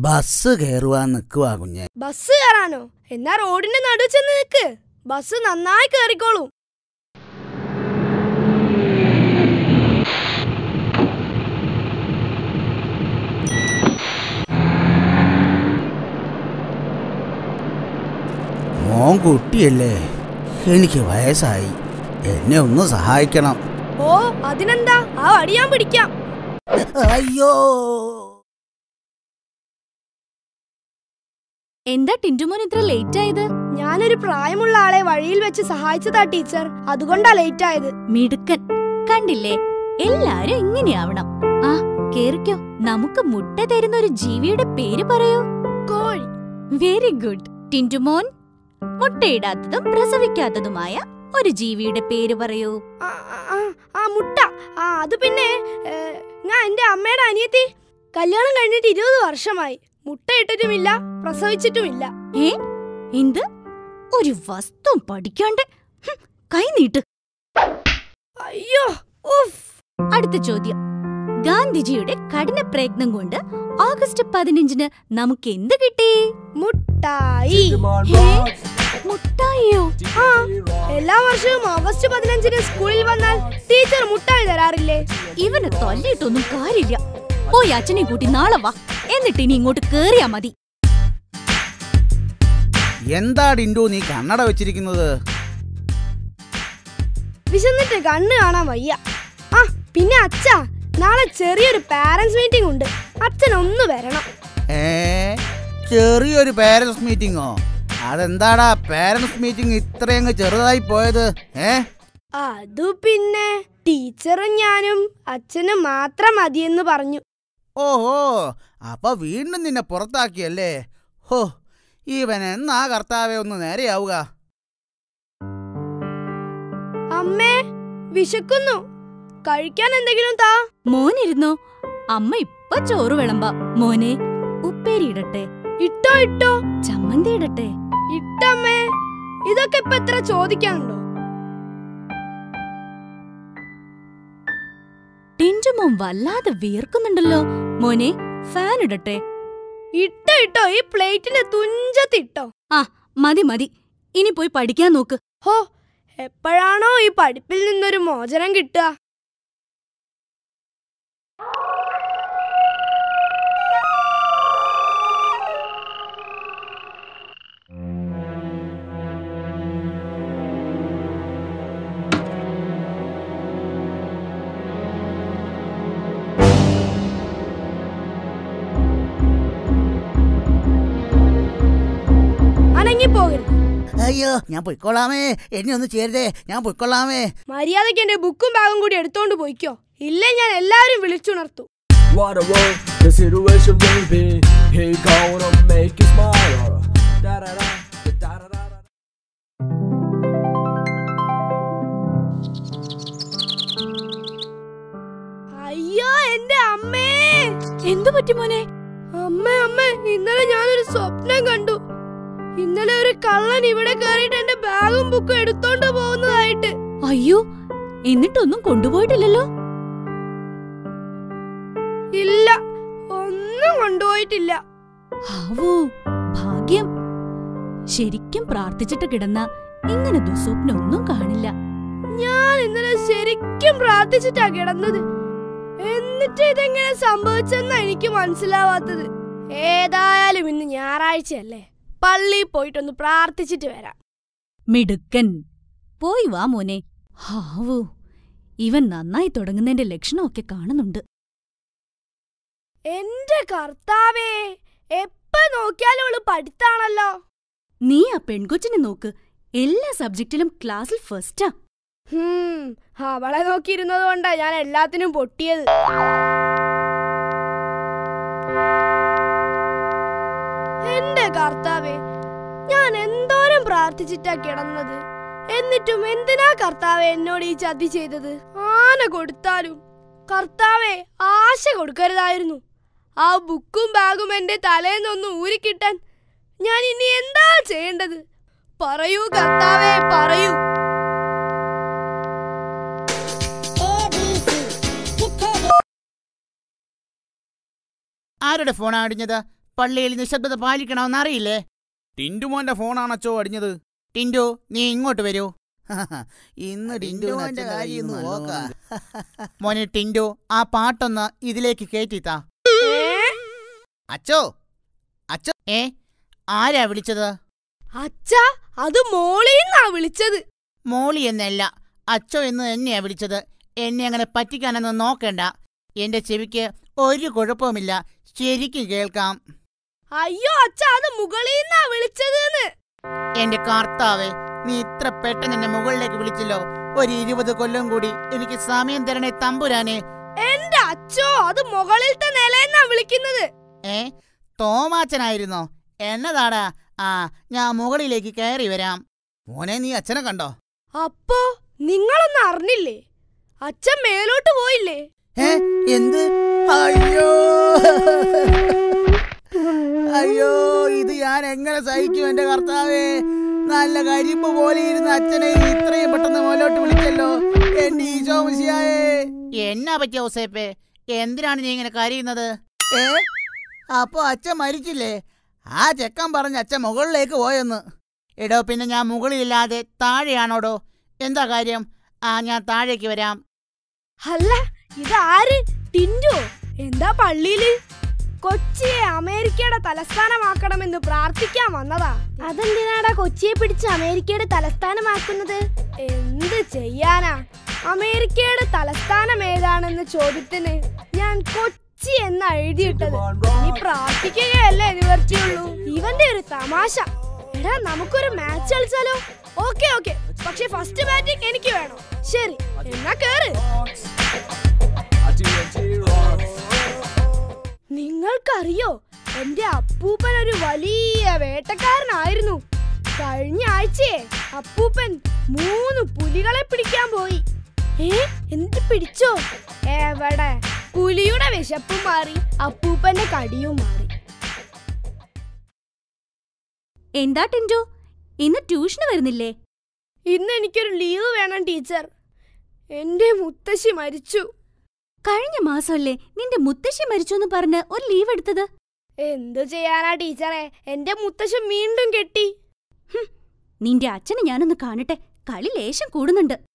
Bus കയറുവാൻ നിൽക്കുവാ കുഞ്ഞെ bus കയറാനോ എന്നാ റോഡിന്റെ നടുവ് ചെന്ന് നിൽക്ക് ബസ് നന്നായി കേറിക്കോളും മോൻ കുട്ടിയല്ലേ എനിക്ക് വയസ്സായി എന്നെ ഒന്ന് സഹായിക്കണം ഓ അതിനെന്താ ആ വടി ഞാൻ പിടിക്കാം അയ്യോ എന്താ ടിന്റുമോൻ ഇത്ര ലേറ്റ് ആയത് ഞാനൊരു പ്രായമുള്ള ആളെ വഴിയിൽ വെച്ച് സഹായിച്ചതാ ടീച്ചർ അതുകൊണ്ടാ ലേറ്റ് ആയത് മിടുക്കൻ കണ്ടില്ലേ എല്ലാരും ഇങ്ങനെയാവണം ആ കേറിക്കോ നമുക്ക് മുട്ട തരുന്ന ഒരു ജീവിയുടെ പേര് പറയൂ കോഴി വെരി ഗുഡ് ടിന്റുമോൻ മുട്ടയിടാത്തതും പ്രസവിക്കാത്തതുമായ ഒരു ജീവിയുടെ പേര് പറയൂ ആ, ആ, ആ, ആ മുട്ട ആ അത് പിന്നെ ഏ, ഞാൻ എന്റെ അമ്മയുടെ അനിയത്തി കല്യാണം കഴിഞ്ഞിട്ട് ഇരുപത് വർഷമായി മുട്ട ഇട്ടിട്ടുമില്ല പ്രസവിച്ചിട്ടുമില്ല ഏ എന്ത് ഒരു വസ്തു പഠിക്കാണ്ട് ഹും, കൈ നീട്ട് അയ്യോ ഉഫ് അടുത്ത ചോദ്യം ഗാന്ധിജിയുടെ കഠിന പ്രയത്നം കൊണ്ട് ഓഗസ്റ്റ് പതിനഞ്ചിന് നമുക്ക് എന്ത് കിട്ടി മുട്ടായി ഏ? മുട്ടായിയോ ആ എല്ലാ വർഷവും ഓഗസ്റ്റ് പതിനഞ്ചിന് സ്കൂളിൽ വന്നാൽ ടീച്ചർ മുട്ടായി തരാറില്ലേ ഇവന് തല്ലിയിട്ടൊന്നും കാര്യമില്ല പോയി അച്ഛനെ കൂട്ടി നാളെ വാ എന്നിട്ട് ഇനി ഇങ്ങോട്ട് കേറിയാ മതി എന്താ ഡിൻഡു നീ കണ്ണട വെച്ചിരിക്കുന്നത് വിശന്നിട്ട് കണ്ണ് കാണാൻ വയ്യ ആ പിന്നെ അച്ഛാ നാളെ ചെറിയൊരു പാരന്റ്സ് മീറ്റിംഗ് ഉണ്ട് അച്ഛൻ ഒന്ന് വരണം ഏ ചെറിയൊരു പാരന്റ്സ് മീറ്റിങ്ങോ അതെന്താടാ പാരന്റ്സ് മീറ്റിംഗ് ഇത്രയങ്ങ് ചെറുതായി പോയത് ഏ അതു പിന്നെ ടീച്ചറും ഞാനും അച്ഛനും മാത്രം മതിയെന്ന് പറഞ്ഞു ഓഹോ അപ്പൊ വീണ്ടും നിന്നെ പുറത്താക്കിയല്ലേ ഹോ ഇവൻ എന്നാ കർത്താവെ ഒന്ന് നേരെയാവുക അമ്മേ വിശക്കുന്നു കഴിക്കാൻ എന്തെങ്കിലും താ മോനിരുന്നോ അമ്മ ഇപ്പൊ ചോറ് വിളമ്പാ മോനെ ഉപ്പേരി ഇടട്ടെ ഇട്ടോ ഇട്ടോ ചമ്മന്തി ഇടട്ടെ ഇട്ടമ്മേ ഇതൊക്കെ ഇപ്പൊ എത്ര ചോദിക്കാനുണ്ടോ ടിൻറ്റുമോൻ വല്ലാതെ വിയർക്കുന്നുണ്ടല്ലോ മോനെ ഫാൻ ഇടട്ടെ ഇട്ടോ ഇട്ടോ ഈ പ്ലേറ്റിന്റെ തുഞ്ചത്ത് ഇട്ടോ ആ മതി മതി ഇനി പോയി പഠിക്കാൻ നോക്ക് ഹോ എപ്പോഴാണോ ഈ പഠിപ്പിൽ നിന്നൊരു മോചനം കിട്ടുക അനങ്ങിപ്പോകരുത് അയ്യോ ഞാൻ പൊയ്ക്കൊള്ളാമേ എന്നെ ഒന്ന് ചേരുതേ ഞാൻ പൊയ്ക്കൊള്ളാമേ മര്യാദയ്ക്ക് എന്റെ ബുക്കും ബാഗും കൂടി എടുത്തോണ്ട് പോയിക്കോ ഇല്ലേ ഞാൻ എല്ലാവരും വിളിച്ചുണർത്തു What a world the situation will be. He gonna make you smile. Da da da da da da. അയ്യോ എന്റെ അമ്മേ എന്തു പറ്റി മോനെ അമ്മ അമ്മ ഇന്നലെ ഞാനൊരു സ്വപ്നം കണ്ടു ഇന്നലെ ഒരു കള്ളൻ ഇവിടെ കയറിയിട്ട് എന്റെ ബാഗും ബുക്കും എടുത്തോണ്ട് പോകുന്നതായിട്ട് അയ്യോ എന്നിട്ടൊന്നും കൊണ്ടുപോയിട്ടില്ലല്ലോ ഇല്ല ഒന്നും കൊണ്ടുപോയിട്ടില്ല ഹാവൂ ഭാഗ്യം ശരിക്കും പ്രാർത്ഥിച്ചിട്ട് കിടന്ന ഇങ്ങനെ ദുസ്വപ്നം ഒന്നും കാണില്ല ഞാൻ ഇന്നലെ ശരിക്കും പ്രാർത്ഥിച്ചിട്ടാ കിടന്നത് എന്നിട്ട് ഇതെങ്ങനെ സംഭവിച്ചെന്നാ എനിക്ക് മനസ്സിലാവാത്തത് ഏതായാലും ഇന്ന് ഞായറാഴ്ചയല്ലേ പള്ളിയിൽ പോയിട്ടൊന്ന് പ്രാർത്ഥിച്ചിട്ട് വരാം മിടുക്കൻ പോയി വാ മോനെ ഹാവൂ ഇവൻ നന്നായി തുടങ്ങുന്നതിന്റെ ലക്ഷണമൊക്കെ കാണുന്നുണ്ട് എന്റെ കർത്താവേ എപ്പ നോക്കിയാലും അവള് പഠിത്താണല്ലോ നീ ആ പെൺകൊച്ചിനെ നോക്ക് എല്ലാ സബ്ജക്റ്റിലും ക്ലാസ്സിൽ ഫസ്റ്റാ ഹും അവളെ നോക്കിയിരുന്നത് കൊണ്ടാ ഞാൻ എല്ലാത്തിനും പൊട്ടിയത് എന്റെ കർത്താവേ ഞാൻ എന്തോരം പ്രാർത്ഥിച്ചിട്ടാ കിടന്നത് എന്നിട്ടും എന്തിനാ കർത്താവെ എന്നോട് ഈ ചതി ചെയ്തത് ആന കൊടുത്താലും കർത്താവെ ആശ കൊടുക്കരുതായിരുന്നു ആ ബുക്കും ബാഗും എന്റെ തലേന്നൊന്ന് ഊരിക്കിട്ടാൻ ഞാൻ ഇനി എന്താ ചെയ്യേണ്ടത് പറയൂ കർത്താവേ പറയൂ ആരുടെ ഫോണാ അടിഞ്ഞത് പള്ളിയിൽ നിശബ്ദത പാലിക്കണമെന്ന് അറിയില്ലേ ടിൻഡുമോന്റെ ഫോണാണച്ചോ അടിഞ്ഞത് ടിൻഡു നീ ഇങ്ങോട്ട് വരൂ ഇന്ന് ടിൻഡുവിന്റെ കാര്യം മോനെ ടിൻഡു ആ പാട്ടൊന്ന് ഇതിലേക്ക് കേറ്റിത്താ അച്ചോ അച്ചോ ഏ ആരാ വിളിച്ചത് അച്ഛാ അത് മോളീന്നാ വിളിച്ചത് മോളി എന്നല്ല അച്ചോ എന്ന് തന്നെയാ വിളിച്ചത് എന്നെ അങ്ങനെ പറ്റിക്കാനൊന്നും നോക്കണ്ട എന്റെ ചെവിക്ക് ഒരു കുഴപ്പവുമില്ല ശരിക്കും കേൾക്കാം അയ്യോ അച്ഛാ അത് മുകളീന്നാ വിളിച്ചത് എന്റെ കർത്താവേ നീ ഇത്ര പെട്ടെന്ന് എന്നെ മുകളിലേക്ക് വിളിച്ചല്ലോ ഒരു ഇരുപത് കൊല്ലം കൂടി എനിക്ക് സമയം തരണേ തമ്പുരാനെ എന്റെ അച്ഛോ അത് മുകളിലത്തെ നിലയെന്നാ വിളിക്കുന്നത് ഏ തോമാച്ചനായിരുന്നോ എന്നതാടാ ആ ഞാൻ മുകളിലേക്ക് കയറി വരാം മോനെ നീ അച്ഛനെ കണ്ടോ അപ്പോ നിങ്ങളൊന്നും അറിഞ്ഞില്ലേ അച്ഛൻ മേലോട്ട് പോയില്ലേ ഏ എന്ത് അയ്യോ അയ്യോ ഇത് ഞാൻ എങ്ങനെ സഹിക്കും എന്റെ കർത്താവേ നല്ല കരിമ്പ് പോലെ ഇരുന്ന അച്ഛനെ നീ ഇത്രയും പെട്ടെന്ന് മുന്നോട്ട് വിളിച്ചല്ലോ എന്റെ ഈശോ മുശിയായേ എന്നാ പറ്റിയ ഔസേപ്പേ എന്തിനാണ് നീ ഇങ്ങനെ കരയുന്നത് ഏ അപ്പൊ അച്ഛൻ മരിച്ചില്ലേ ആ ചെക്കൻ പറഞ്ഞ അച്ഛൻ മുകളിലേക്ക് പോയെന്ന് എടോ പിന്നെ ഞാൻ മുകളിലില്ലാതെ താഴെയാണോടോ എന്താ കാര്യം ആ ഞാൻ താഴേക്ക് വരാം അല്ല ഇതാര് ടിൻഡു എന്താ പള്ളിയില് കൊച്ചിയെ അമേരിക്കയുടെ തലസ്ഥാനമാക്കണമെന്ന് പ്രാർത്ഥിക്കാൻ വന്നതാ അതെന്തിനാടാ കൊച്ചിയെ പിടിച്ച് അമേരിക്കയുടെ തലസ്ഥാനമാക്കുന്നത് എന്ത് ചെയ്യാനാ അമേരിക്കയുടെ തലസ്ഥാനം ഏതാണെന്ന ചോദ്യത്തിന് ഞാൻ കൊച്ചി എന്ന് എഴുതിയിട്ടത് ഇനി പ്രാർത്ഥിക്കുകയല്ലേ നിവർത്തിയുള്ളൂ ഇവന്റെ ഒരു തമാശ എടാ നമുക്കൊരു മാച്ച് കളിച്ചാലോ ഓക്കെ ഓക്കെ പക്ഷെ ഫസ്റ്റ് ബാറ്റിംഗ് എനിക്ക് വേണം ശരി എന്നാ കേറ് A TNT rocks. നിങ്ങൾക്കറിയോ എന്റെ അപ്പൂപ്പൻ ഒരു വലിയ വേട്ടക്കാരനായിരുന്നു കഴിഞ്ഞ ആഴ്ചയെ അപ്പൂപ്പൻ മൂന്ന് പുലികളെ പിടിക്കാൻ പോയി ഏ എന്ത് പിടിച്ചോ എവിടെ പുലിയുടെ വിശപ്പും മാറി അപ്പൂപ്പന്റെ കടിയും മാറി എന്താ ടിൻറ്റു ഇന്ന് ട്യൂഷന് വരുന്നില്ലേ ഇന്ന് എനിക്കൊരു ലീവ് വേണം ടീച്ചർ എന്റെ മുത്തശ്ശി മരിച്ചു കഴിഞ്ഞ മാസമല്ലേ നിന്റെ മുത്തശ്ശി മരിച്ചു എന്ന് പറഞ്ഞ് ഒരു ലീവ് എടുത്തത് എന്തു ചെയ്യാനാ ടീച്ചറെ എന്റെ മുത്തശ്ശൻ വീണ്ടും കെട്ടി നിന്റെ അച്ഛനെ ഞാനൊന്ന് കാണട്ടെ കളി ലേശം കൂടുന്നുണ്ട്